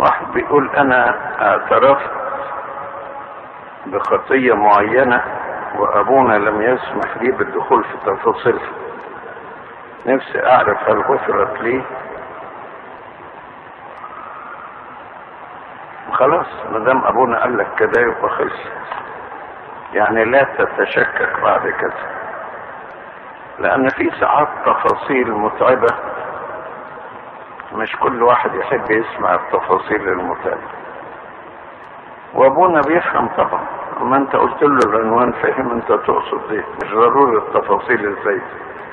واحد بيقول انا اعترفت بخطية معينة وابونا لم يسمح لي بالدخول في تفاصيلها نفسي اعرف هل غفرت لي خلاص ما دام ابونا قال لك كده يبقى خلص يعني لا تتشكك بعد كده لان في ساعات تفاصيل متعبه مش كل واحد يحب يسمع التفاصيل المتعبه وابونا بيفهم طبعا اما انت قلت له العنوان فهم انت تقصد ايه مش ضروري التفاصيل ازاي